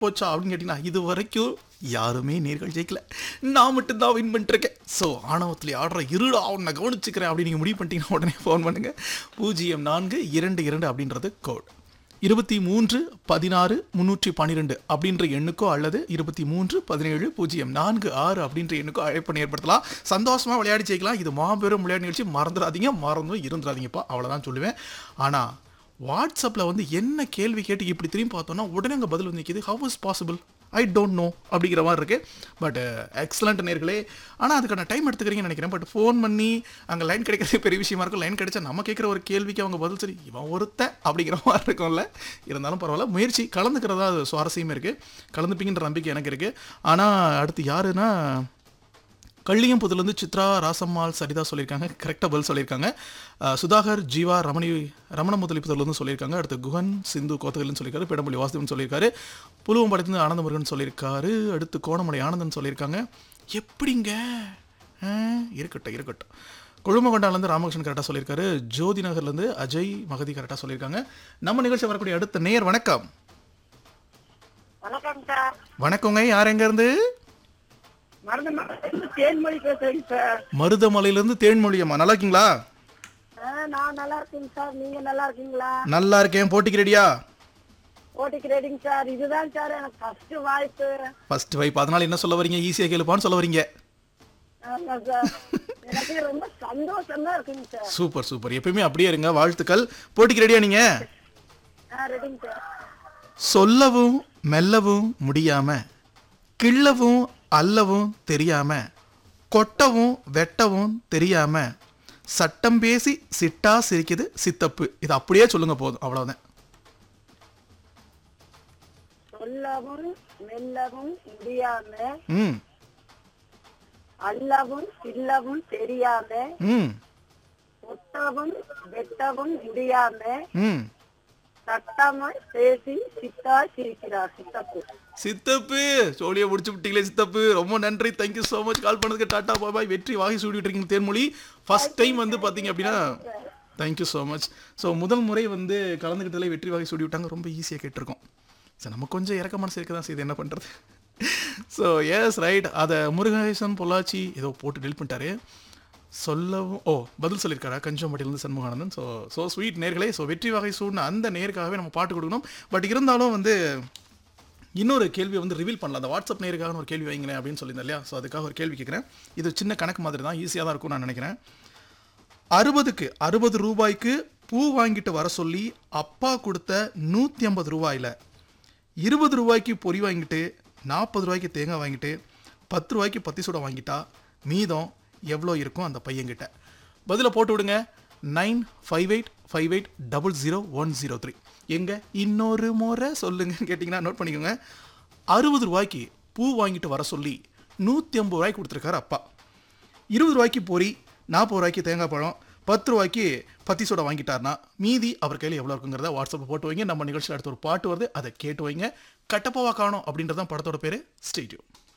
போச்சா அப்படின்னு கேட்டிங்கன்னா இது வரைக்கும் யாருமே நேர்கள் ஜெயிக்கல நான் மட்டும்தான் வின் பண்ணிட்டுருக்கேன் ஸோ ஆணவத்தில் ஆடுற இருடா நான் கவனிச்சுக்கிறேன் அப்படின்னு நீங்கள் முடிவு பண்ணிட்டீங்கன்னா உடனே ஃபோன் பண்ணுங்கள் பூஜ்ஜியம் நான்கு இரண்டு இரண்டு அப்படின்றது கோட் இருபத்தி மூன்று பதினாறு முந்நூற்றி பன்னிரெண்டு அப்படின்ற எண்ணுக்கோ அல்லது இருபத்தி மூன்று பதினேழு பூஜ்ஜியம் நான்கு ஆறு அப்படின்ற எண்ணுக்கோ அழைப்பு ஏற்படுத்தலாம் சந்தோஷமாக விளையாடி ஜெயிக்கலாம் இது மாபெரும் விளையாட்டு நிகழ்ச்சி மறந்துடாதீங்க மறந்தும் இருந்துடாதீங்கப்பா அவ்வளோதான் சொல்லுவேன் ஆனால் வாட்ஸ்அப்பில் வந்து என்ன கேள்வி கேட்டு இப்படி திரும்பி பார்த்தோன்னா உடனே அங்கே பதில் வந்து நிற்கிது how is possible I don't know அப்படிங்கிற மாதிரி இருக்கு பட் எக்ஸலண்ட் நேர்களே ஆனால் அதுக்கான டைம் எடுத்துக்கிறீங்கன்னு நினைக்கிறேன் பட் ஃபோன் பண்ணி அங்கே லைன் கிடைக்கிறது பெரிய விஷயமா இருக்கும் லைன் கிடைச்சா நம்ம கேட்குற ஒரு கேள்விக்கு அவங்க பதில் சரி இவன் ஒருத்தன் அப்படிங்கிற மாதிரி இருக்கும்ல இருந்தாலும் பரவாயில்ல முயற்சி கலந்துக்கிறதா அது சுவாரஸ்யமே இருக்குது கலந்துப்பீங்கன்ற நம்பிக்கை எனக்கு இருக்குது ஆனால் அடுத்து யாருன்னா கள்ளியம்புதுலேருந்து சித்ரா ராசம்மாள் சரிதா சொல்லியிருக்காங்க கரெக்டாக பதில் சொல்லியிருக்காங்க அஹ், சுதாகர் ஜீவா ரமணி ரமண முதலிப்புதர்லேருந்து சொல்லியிருக்காங்க அடுத்து குஹன் சிந்து கோத்தகல்னு சொல்லியிருக்காரு பெடம்பள்ளி வாசுதேவன் சொல்லியிருக்காரு புலுவம்பாளையத்துலேருந்து ஆனந்த முருகன் சொல்லியிருக்காரு அடுத்து கோணமலை ஆனந்தன் சொல்லியிருக்காங்க எப்படிங்க ஆ, இருக்கட்டும் இருக்கட்டும் கொழுமகொண்டாலேருந்து ராமகிருஷ்ணன் கரெக்டாக சொல்லியிருக்காரு ஜோதி நகர்லேருந்து அஜய் மகதி கரெக்டாக சொல்லியிருக்காங்க நம்ம நிகழ்ச்சி வரக்கூடிய அடுத்த நேர் வணக்கம் வணக்கம் சார் வணக்கங்க யார் எங்கேருந்து மருந்து தேன்மொழி பேசுறேங்க சார் மருதமலையிலேருந்து தேன்மொழியம்மா நல்லா இருக்கீங்களா ஆ, நான் நல்லா இருக்கேங்க சார் நீங்க நல்லா இருக்கீங்களா நல்லா இருக்கேன் போட்டிக்கு ரெடியா ஓட்டிக்கு ரெடிங்க சார் இதுதான் சார் எனக்கு ஃபர்ஸ்ட் வாய்ப்பு ஃபர்ஸ்ட் வைப் அதனால என்ன சொல்ல வரீங்க ஈஸியாக கேளுப்பான்னு சொல்ல வரீங்க ஆமா சார் எனக்கு ரொம்ப சந்தோஷமா இருக்குங்க சார் சூப்பர் சூப்பர் எப்பயுமே அப்படியே இருங்க வாழ்த்துக்கள் போட்டிக்கு ரெடியா நீங்க ஆ ரெடிங்க சார் சொல்லவும் மெல்லவும் முடியாம கிள்ளவும் அல்லவும் தெரியாம கொட்டவும் வெட்டவும் தெரியாம சட்டம் பேசி சிட்டா சிரிக்குது சித்தப்பு இது அப்படியே சொல்லுங்க போதும் அவ்வளவுதான் சொல்லவும் மெல்லவும் முடியாம ம் அல்லவும் சில்லவும் தெரியாம ம் ஒட்டவும் வெட்டவும் முடியாம ம் சட்டமா பேசி சித்தா சிரிக்கிறார் சித்தப்பு சித்தப்பு சோழியை முடிச்சு விட்டீங்களே சித்தப்பு ரொம்ப நன்றி தேங்க்யூ ஸோ மச் கால் பண்ணதுக்கு டாட்டா பாய் பாய் வெற்றி வாகி சூடிட்டு இருக்கீங்க தேன்மொழி ஃபர்ஸ்ட் டைம் வந்து பார்த்தீங்க அப்படின்னா தேங்க்யூ ஸோ மச் ஸோ முதல் முறை வந்து கலந்துக்கிட்டதில் வெற்றி வாகி சூடி விட்டாங்க ரொம்ப ஈஸியாக கேட்டிருக்கோம் சரி நம்ம கொஞ்சம் இறக்க மனசு இருக்க தான் செய்யுது என்ன பண்ணுறது ஸோ எஸ் ரைட் அதை முருகேசன் பொள்ளாச்சி ஏதோ போட்டு டெலிட் பண்ணிட்டாரு சொல்லவும் ஓ பதில் சொல்லியிருக்காரா கஞ்சம்பட்டியிலேருந்து சண்முகானந்தன் ஸோ ஸோ ஸ்வீட் நேர்களே ஸோ வெற்றி வகை சூடின அந்த நேருக்காகவே நம்ம பாட்டு கொடுக்கணும் பட் இருந்தாலும் வந்து இன்னொரு கேள்வியை வந்து ரிவீல் பண்ணலாம் அந்த வாட்ஸ்அப் நேருக்காக ஒரு கேள்வி வைங்களேன் அப்படின்னு சொல்லியிருந்தேன் இல்லையா ஸோ அதுக்காக ஒரு கேள்வி கேட்குறேன் இது சின்ன கணக்கு மாதிரி தான் ஈஸியாக தான் இருக்கும் நான் நினைக்கிறேன் அறுபதுக்கு அறுபது ரூபாய்க்கு பூ வாங்கிட்டு வர சொல்லி அப்பா கொடுத்த நூற்றி ஐம்பது ரூபாயில் இருபது ரூபாய்க்கு பொரி வாங்கிட்டு நாற்பது ரூபாய்க்கு தேங்காய் வாங்கிட்டு பத்து ரூபாய்க்கு பத்தி சூடை வாங்கிட்டா மீதம் எவ்வளோ இருக்கும் அந்த பையன்கிட்ட பதிலை போட்டு விடுங்க nine five eight five eight double zero one zero three எங்க இன்னொரு முறை சொல்லுங்கன்னு கேட்டிங்கன்னா நோட் பண்ணிக்கோங்க அறுபது ரூபாய்க்கு பூ வாங்கிட்டு வர சொல்லி நூற்றி ஐம்பது ரூபாய்க்கு கொடுத்துருக்காரு அப்பா இருபது ரூபாய்க்கு பொரி நாற்பது ரூபாய்க்கு தேங்காய் பழம் பத்து ரூபாய்க்கு பத்தி சோடா வாங்கிட்டாருன்னா மீதி அவர் கையில் எவ்வளோ இருக்குங்கிறத வாட்ஸ்அப்பில் போட்டு வைங்க நம்ம நிகழ்ச்சியில் அடுத்த ஒரு பாட்டு வருது அதை கேட்டு வைங்க கட்டப்பாவா காணும் அப்படின்றதான் படத்தோட பேர் ஸ்டேடியம்